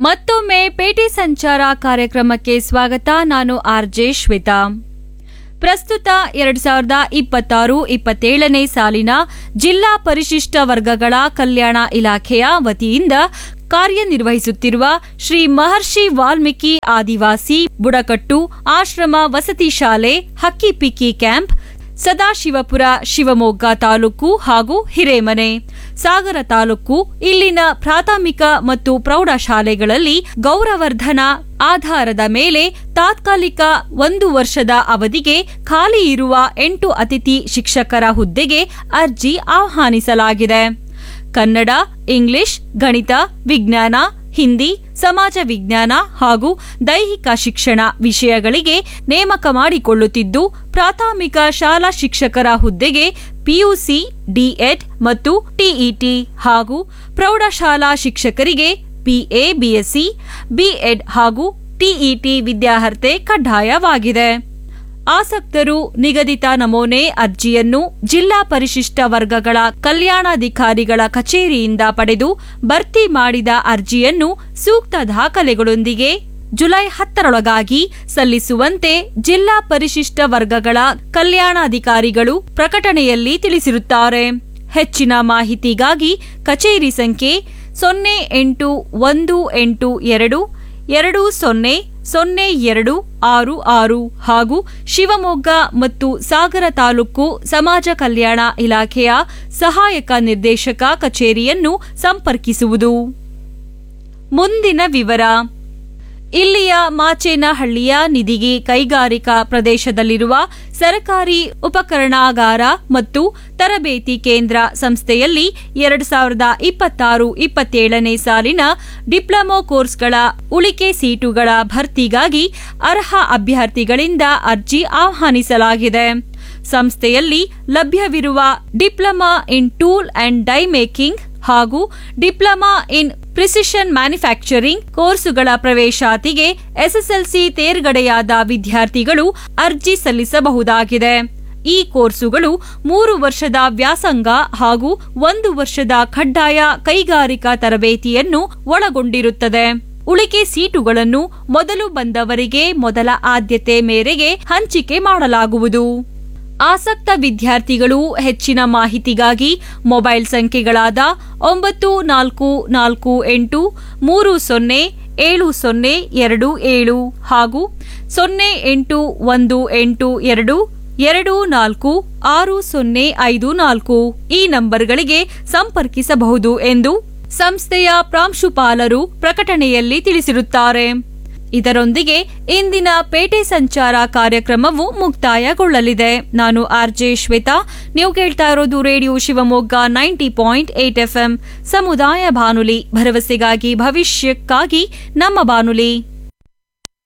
ಮತ್ತೊಮ್ಮೆ ಪೇಟೆ ಸಂಚಾರ ಕಾರ್ಯಕ್ರಮಕ್ಕೆ ಸ್ವಾಗತ ನಾನು ಆರ್ಜೆ ಶ್ವೇತಾ ಪ್ರಸ್ತುತ ಎರಡ್ ಸಾವಿರದ ಇಪ್ಪತ್ತಾರು ಇಪ್ಪತ್ತೇಳನೇ ಸಾಲಿನ ಜಿಲ್ಲಾ ಪರಿಶಿಷ್ಟ ವರ್ಗಗಳ ಕಲ್ಯಾಣ ಇಲಾಖೆಯ ವತಿಯಿಂದ ಕಾರ್ಯನಿರ್ವಹಿಸುತ್ತಿರುವ ಶ್ರೀ ಮಹರ್ಷಿ ವಾಲ್ಮೀಕಿ ಆದಿವಾಸಿ ಬುಡಕಟ್ಟು ಆಶ್ರಮ ವಸತಿ ಶಾಲೆ ಹಕ್ಕಿಪಿಕ್ಕಿ ಕ್ಯಾಂಪ್ ಸದಾಶಿವಪುರ ಶಿವಮೊಗ್ಗ ತಾಲೂಕು ಹಾಗೂ ಹಿರೇಮನೆ ಸಾಗರ ತಾಲೂಕು ಇಲ್ಲಿನ ಪ್ರಾಥಮಿಕ ಮತ್ತು ಪ್ರೌಢಶಾಲೆಗಳಲ್ಲಿ ಗೌರವರ್ಧನ ಆಧಾರದ ಮೇಲೆ ತಾತ್ಕಾಲಿಕ ಒಂದು ವರ್ಷದ ಅವಧಿಗೆ ಖಾಲಿ ಇರುವ ಎಂಟು ಅತಿಥಿ ಶಿಕ್ಷಕರ ಹುದ್ದೆಗೆ ಅರ್ಜಿ ಆಹ್ವಾನಿಸಲಾಗಿದೆ ಕನ್ನಡ ಇಂಗ್ಲಿಷ್ ಗಣಿತ ವಿಜ್ಞಾನ ಹಿಂದಿ ಸಮಾಜ ವಿಜ್ಞಾನ ಹಾಗೂ ದೈಹಿಕ ಶಿಕ್ಷಣ ವಿಷಯಗಳಿಗೆ ನೇಮಕ ಮಾಡಿಕೊಳ್ಳುತ್ತಿದ್ದು ಪ್ರಾಥಮಿಕ ಶಾಲಾ ಶಿಕ್ಷಕರ ಹುದ್ದೆಗೆ ಪಿಯುಸಿ ಡಿಎಡ್ ಮತ್ತು ಟಿಇಟಿ ಹಾಗೂ ಪ್ರೌಢಶಾಲಾ ಶಿಕ್ಷಕರಿಗೆ ಬಿಎ ಬಿಎಸ್ಸಿ ಬಿಎಡ್ ಹಾಗೂ ಟಿಇಟಿ ವಿದ್ಯಾರ್ಹತೆ ಕಡ್ಡಾಯವಾಗಿದೆ ಆಸಕ್ತರು ನಿಗದಿತ ನಮೂನೆ ಅರ್ಜಿಯನ್ನು ಜಿಲ್ಲಾ ಪರಿಶಿಷ್ಟ ವರ್ಗಗಳ ಕಲ್ಯಾಣಾಧಿಕಾರಿಗಳ ಕಚೇರಿಯಿಂದ ಪಡೆದು ಭರ್ತಿ ಮಾಡಿದ ಅರ್ಜಿಯನ್ನು ಸೂಕ್ತ ದಾಖಲೆಗಳೊಂದಿಗೆ ಜುಲೈ ಹತ್ತರೊಳಗಾಗಿ ಸಲ್ಲಿಸುವಂತೆ ಜಿಲ್ಲಾ ಪರಿಶಿಷ್ಟ ವರ್ಗಗಳ ಕಲ್ಯಾಣಾಧಿಕಾರಿಗಳು ಪ್ರಕಟಣೆಯಲ್ಲಿ ತಿಳಿಸಿರುತ್ತಾರೆ ಹೆಚ್ಚಿನ ಮಾಹಿತಿಗಾಗಿ ಕಚೇರಿ ಸಂಖ್ಯೆ ಸೊನ್ನೆ ಎಂಟು ಒಂದು ಎಂಟು ಎರಡು ಎರಡು ಸೊನ್ನೆ ಸೊನ್ನೆ ಎರಡು ಆರು ಆರು ಹಾಗೂ ಶಿವಮೊಗ್ಗ ಮತ್ತು ಸಾಗರ ತಾಲೂಕು ಸಮಾಜ ಕಲ್ಯಾಣ ಇಲಾಖೆಯ ಸಹಾಯಕ ನಿರ್ದೇಶಕ ಕಚೇರಿಯನ್ನು ಸಂಪರ್ಕಿಸುವುದು ಮುಂದಿನ ವಿವರ ಇಲ್ಲಿಯ ಮಾಚೇನಹಳ್ಳಿಯ ನಿಧಿಗಿ ಕೈಗಾರಿಕಾ ಪ್ರದೇಶದಲ್ಲಿರುವ ಸರಕಾರಿ ಉಪಕರಣಾಗಾರ ಮತ್ತು ತರಬೇತಿ ಕೇಂದ್ರ ಸಂಸ್ಥೆಯಲ್ಲಿ ಎರಡು ಸಾವಿರದ ಇಪ್ಪತ್ತಾರು ಇಪ್ಪತ್ತೇಳನೇ ಸಾಲಿನ ಡಿಪ್ಲೊಮೊ ಕೋರ್ಸ್ಗಳ ಉಳಿಕೆ ಸೀಟುಗಳ ಭರ್ತಿಗಾಗಿ ಅರ್ಹ ಅಭ್ಯರ್ಥಿಗಳಿಂದ ಅರ್ಜಿ ಆಹ್ವಾನಿಸಲಾಗಿದೆ ಸಂಸ್ಥೆಯಲ್ಲಿ ಲಭ್ಯವಿರುವ diploma in tool and die making ಹಾಗೂ ಡಿಪ್ಲೊಮಾ ಇನ್ ಪ್ರಿಸಿಷನ್ ಮ್ಯಾನುಫ್ಯಾಕ್ಚರಿಂಗ್ ಕೋರ್ಸುಗಳ ಪ್ರವೇಶಾತಿಗೆ ಎಸ್ಎಸ್ಎಲ್ಸಿ ತೇರ್ಗಡೆಯಾದ ವಿದ್ಯಾರ್ಥಿಗಳು ಅರ್ಜಿ ಸಲ್ಲಿಸಬಹುದಾಗಿದೆ ಈ ಕೋರ್ಸುಗಳು ಮೂರು ವರ್ಷದ ವ್ಯಾಸಂಗ ಹಾಗೂ ಒಂದು ವರ್ಷದ ಕಡ್ಡಾಯ ಕೈಗಾರಿಕಾ ತರಬೇತಿಯನ್ನು ಒಳಗೊಂಡಿರುತ್ತದೆ ಉಳಿಕೆ ಸೀಟುಗಳನ್ನು ಮೊದಲು ಬಂದವರಿಗೆ ಮೊದಲ ಆದ್ಯತೆ ಮೇರೆಗೆ ಹಂಚಿಕೆ ಮಾಡಲಾಗುವುದು ಆಸಕ್ತ ವಿದ್ಯಾರ್ಥಿಗಳು ಹೆಚ್ಚಿನ ಮಾಹಿತಿಗಾಗಿ ಮೊಬೈಲ್ ಸಂಖ್ಯೆಗಳಾದ ಒಂಬತ್ತು ನಾಲ್ಕು ನಾಲ್ಕು ಎಂಟು ಮೂರು ಸೊನ್ನೆ ಏಳು ಸೊನ್ನೆ ಎರಡು ಏಳು ಹಾಗೂ ಸೊನ್ನೆ ಎಂಟು ಒಂದು ಎಂಟು ಎರಡು ಎರಡು ನಾಲ್ಕು ಆರು ಸೊನ್ನೆ ಐದು ನಾಲ್ಕು ಈ ನಂಬರ್ಗಳಿಗೆ ಸಂಪರ್ಕಿಸಬಹುದು ಎಂದು ಸಂಸ್ಥೆಯ ಪ್ರಾಂಶುಪಾಲರು ಪ್ರಕಟಣೆಯಲ್ಲಿ ತಿಳಿಸಿರುತ್ತಾರೆ ಇದರೊಂದಿಗೆ ಇಂದಿನ ಪೇಟೆ ಸಂಚಾರ ಕಾರ್ಯಕ್ರಮವು ಮುಕ್ತಾಯಗೊಳ್ಳಲಿದೆ ನಾನು ಆರ್ಜೆ ಶ್ವೇತಾ ನೀವು ಕೇಳ್ತಾ ಇರೋದು radio Shivamogga ninety point eight FM ಸಮುದಾಯ ಬಾನುಲಿ ಭರವಸೆಗಾಗಿ ಭವಿಷ್ಯಕ್ಕಾಗಿ ನಮ್ಮ ಬಾನುಲಿ